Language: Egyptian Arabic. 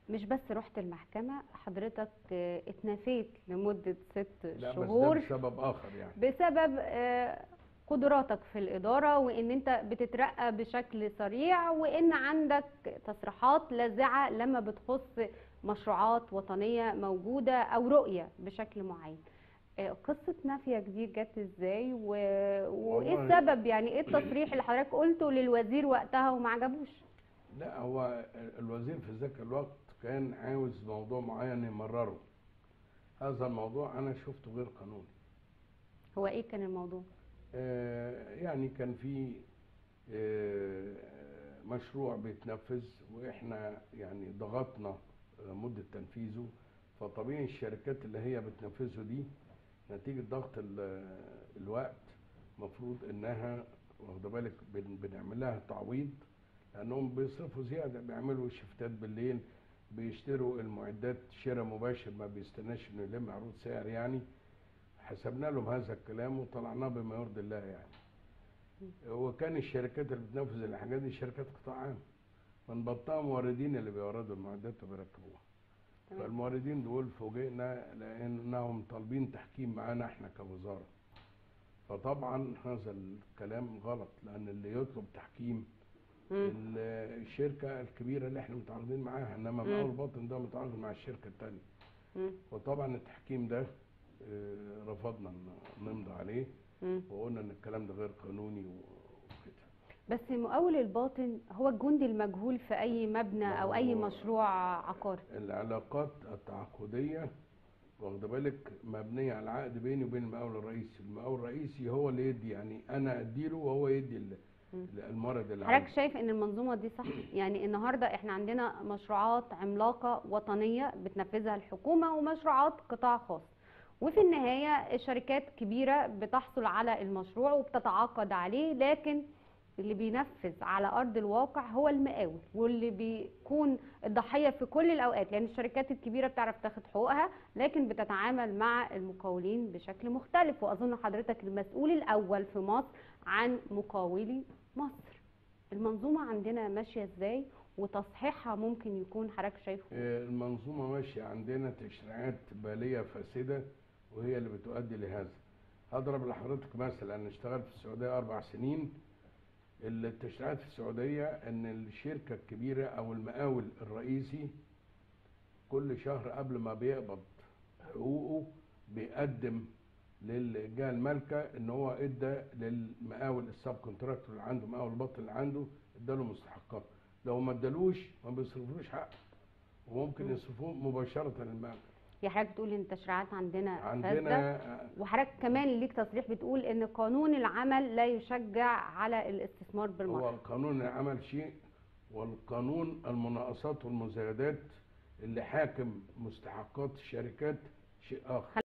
مش بس رحت المحكمة حضرتك آه، اتنفيت لمدة ست لا بس ده شهور بسبب اخر يعني بسبب آه، قدراتك في الإدارة وإن أنت بتترقى بشكل سريع وإن عندك تصريحات لاذعة لما بتخص مشروعات وطنية موجودة أو رؤية بشكل معين آه، قصة نفيك دي جت ازاي و... وايه والله- السبب يعني ايه التصريح اللي حضرتك قلته للوزير وقتها وما عجبوش لا هو الوزير في ذاك الوقت كان عاوز موضوع معين يمرره هذا الموضوع انا شفته غير قانوني هو ايه كان الموضوع آه، يعني كان في آه، مشروع بيتنفذ واحنا يعني ضغطنا آه، مدة تنفيذه فطبيعي الشركات اللي هي بتنفذه دي نتيجة ضغط ال- الوقت مفروض انها واخده بالك بن- بنعمل لها تعويض لانهم بيصرفوا زيادة بيعملوا شفتات بالليل بيشتروا المعدات شراء مباشر ما بيستناش انه يلم عروض سعر يعني حسبنا لهم هذا الكلام وطلعناه بما يرضي الله يعني وكان الشركات اللي بتنفذ الحاجات دي شركات قطاع عام من بطنها موردين اللي بيوردوا المعدات وبيركبوها تمام. فالموردين دول فوجئنا لانهم طالبين تحكيم معانا احنا كوزاره فطبعا هذا الكلام غلط لان اللي يطلب تحكيم مم. ال- الشركه الكبيره اللي احنا متعاقدين معاها انما مم. مقاول باطن ده متعاقد مع الشركه الثانيه مم. وطبعا التحكيم ده آه، رفضنا ن- نمضي عليه مم. وقلنا ان الكلام ده غير قانوني وكده بس مقاول الباطن هو الجندي المجهول في اي مبنى او اي هو- مشروع عقاري العلاقات التعاقديه واخده بالك مبنيه على العقد بيني وبين المقاول الرئيسي المقاول الرئيسي هو اللي يدي يعني انا اديله وهو يدي ال- مم. المورد اللي حضرتك عنده شايف ان المنظومه دي صح يعني النهارده احنا عندنا مشروعات عملاقه وطنيه بتنفذها الحكومه ومشروعات قطاع خاص وفي النهايه شركات كبيره بتحصل على المشروع وبتتعاقد عليه لكن اللي بينفذ على ارض الواقع هو المقاول واللي بيكون الضحيه في كل الاوقات لان الشركات الكبيره بتعرف تاخد حقوقها لكن بتتعامل مع المقاولين بشكل مختلف واظن حضرتك المسؤول الاول في مصر عن مقاولي مصر المنظومه عندنا ماشيه ازاي وتصحيحها ممكن يكون حضرتك شايفه آه، المنظومه ماشيه عندنا تشريعات باليه فاسده وهي اللي بتؤدي لهذا هضرب لحضرتك مثل انا اشتغلت في السعوديه اربع سنين التشريعات في السعوديه ان الشركه الكبيره او المقاول الرئيسي كل شهر قبل ما بيقبض حقوقه بيقدم للجهه المالكه ان هو ادى للمقاول السب كونتراكتور اللي عنده مقاول البطن اللي عنده اداله مستحقات لو ما ادالوش ما بيصرفلوش حقه وممكن مم. يصرفوه مباشره للمقاول يا حضرتك بتقول ان التشريعات عندنا فاسده عندنا وحضرتك كمان ليك تصريح بتقول ان قانون العمل لا يشجع على الاستثمار هو بالمرأة قانون العمل شيء والقانون المناقصات والمزايدات اللي حاكم مستحقات الشركات شيء اخر